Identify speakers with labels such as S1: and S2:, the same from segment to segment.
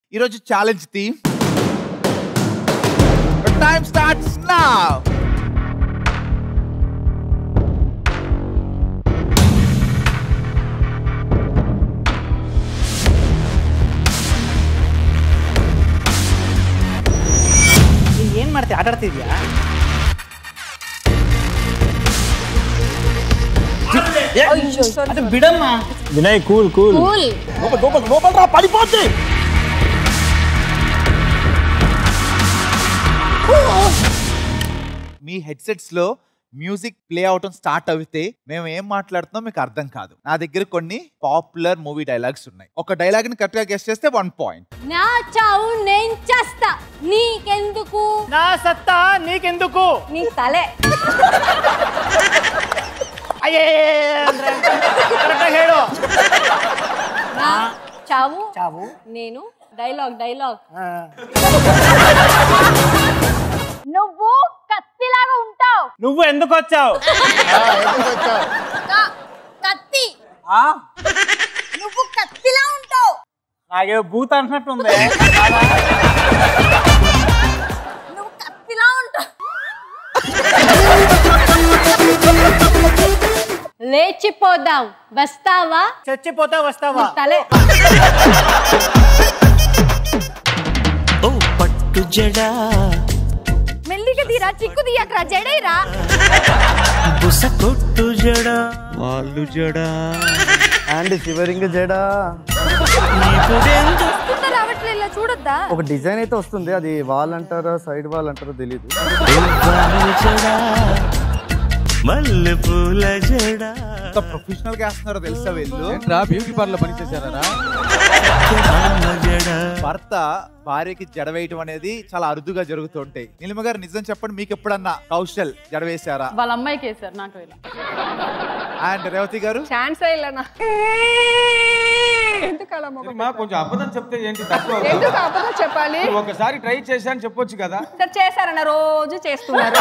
S1: ఈరోజు challenge theme time starts నా
S2: ಏನ್ ಮಾಡ್ತೀಯ ಆಟ ಆಡ್ತಿದ್ಯಾ ಅದು ಬಿಡಮ್ಮ
S3: వినయ్ కూల్ కూల్
S4: కూల్
S3: లోపల లోపల రా పడిపోద్ది
S1: మీ హెడ్సెట్స్ లో మ్యూజిక్ ప్లే అవటం స్టార్ట్ అవుతే మేము ఏం మాట్లాడుతున్నాం మీకు అర్థం కాదు నా దగ్గర కొన్ని పాపులర్ మూవీ డైలాగ్స్ ఉన్నాయి ఒక డైలాగ్ ని కరెక్ట్ గా గెస్ట్ చేస్తే వన్ పాయింట్
S4: నా చావు నేను చేస్తా నీకెందుకు
S2: నా సత్తా నీకెందుకు
S4: నీ తలే
S2: ಅಯ್ಯೇ ಅಂದ್ರೆ ಕರೆಕ್ಟಾಗಿ ಹೇಳು
S4: నా చావు
S2: చావు
S4: నేను డైలాగ్ డైలాగ్
S2: ఆ,
S4: నువ్వు కత్తిలాగా ఉంటావు
S3: నువ్వు ఎందుకు వచ్చావు
S4: కత్తి
S2: ఆ,
S4: నువ్వు కత్తిలా ఉంటావు
S3: నాకే భూత అంటున్నట్టుంది
S4: నువ్వు కత్తిలా ఉంటావు లేచిపోదాం వస్తావా
S2: చచ్చిపోతా వస్తావా
S4: తలే
S5: ఓ పట్టు జడా
S4: మెల్లిగా తీరా చిక్కు తీయకరా జడేరా
S5: బుస కొట్టు జడా వాళ్ళు జడా
S6: అండ్ శివరింగ్ జడ
S5: నీకుదెందు
S4: రావట్లేదు చూడొద్దా
S6: ఒక డిజైన్ అయితే వస్తుంది అది వాల్ అంటారా సైడ్ వాల్ అంటారో తెలియదు
S5: వాళ్ళు జడా మల్లె పూల జడా
S1: ఎంత ప్రొఫెషనల్ గా వేస్తున్నారో తెలుసా వీళ్ళు
S7: బ్యూటీ పార్లర్ పని చేశారా
S5: రామ జడా
S1: భర్త భార్యకి జడ వేయటం అనేది చాలా అరుదుగా జరుగుతుంటాయి నీలిమ గారు నిజం చెప్పండి మీకు ఎప్పుడన్నా కౌశల్ జడ వేశారా
S8: వాళ్ళ అమ్మాయికి వేసారు నాకు ఇలా
S1: అండ్ రేవతి గారు
S8: ఛాన్స్ ఇల్లనా ఎందుకు అలా మొగ
S7: మా కొంచెం అబద్ధం చెప్తే ఏంటి తప్పు
S8: ఎందుకు అబద్ధం చెప్పాలి
S7: ఒకసారి ట్రై చేశాను చెప్పొచ్చు కదా
S8: సార్ చేశారన్న రోజు చేస్తున్నారు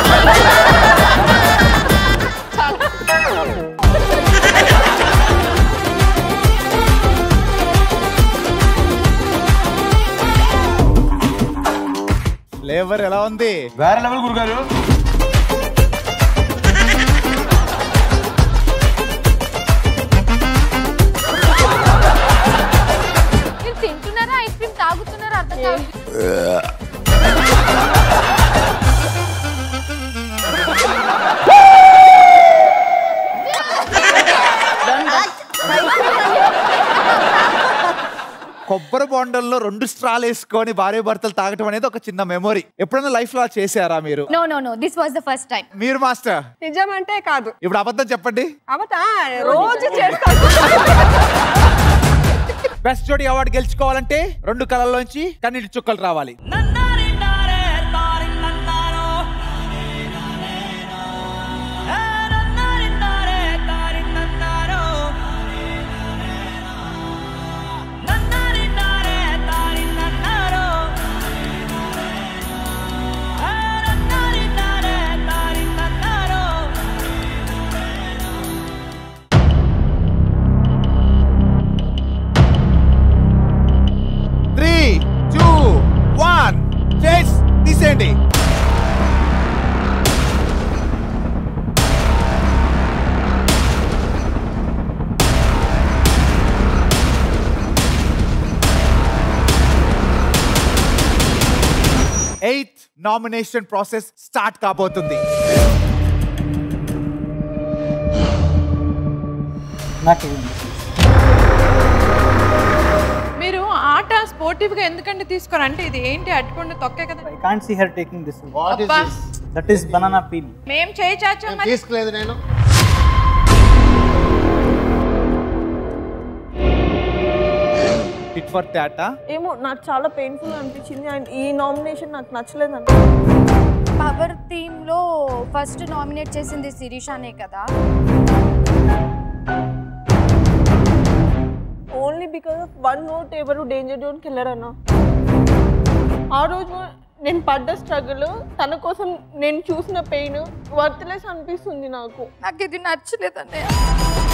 S1: ఫ్లేవర్ ఎలా ఉంది
S7: వేరే లెవెల్ గురుగారు
S4: మీరు తింటున్నారా ఐస్ క్రీమ్ తాగుతున్నారా అర్థం కాదు
S1: కొబ్బరి బొండల్లో రెండు స్ట్రాలు వేసుకొని భార్య భర్తలు తాగటం అనేది ఒక చిన్న మెమొరీ ఎప్పుడైనా లైఫ్ లో చేశారా మీరు
S4: no no no this was the first time
S1: మీరు మాస్టర్
S8: నిజం అంటే కాదు
S1: ఇప్పుడు అబద్ధం చెప్పండి
S8: అవతా రోజు చేస్తాను
S1: బెస్ట్ జోడీ అవార్డు గెలుచుకోవాలంటే రెండు కళల్లోంచి కన్నీటి చుక్కలు రావాలి త్రీ టూ వన్ చేస్ తీసేయండి ఎయిత్ నామినేషన్ ప్రాసెస్ స్టార్ట్ కాబోతుంది
S2: నాకు
S8: మీరు ఆట స్పోర్టివ్ గా ఎందుకంటే తీసుకోరు అంటే ఇది ఏంటి అట్టుకుండా తొక్కే కదా
S2: I can't see her taking this
S8: అబ్బా
S2: దట్ ఈస్ బనానా పీల్
S8: మేం చేయి చాచాం మరి
S9: తీసుకోలేదు నేను
S1: టిట్ ఫర్ టాటా
S10: ఏమో నాకు చాలా పెయిన్ఫుల్ అనిపించింది అండ్ ఈ నామినేషన్ నాకు నచ్చలేదు
S4: పవర్ థీమ్ లో ఫస్ట్ నామినేట్ చేసింది శిరీషానే కదా
S10: only because of one note ఎవరు డేంజర్ జోన్కి వెళ్ళారన్న ఆ రోజు నేను పడ్డ స్ట్రగుల్ తన కోసం నేను చూసిన పెయిన్ వర్త్లెస్ అనిపిస్తుంది నాకు
S4: నాకు ఇది నచ్చలేదండి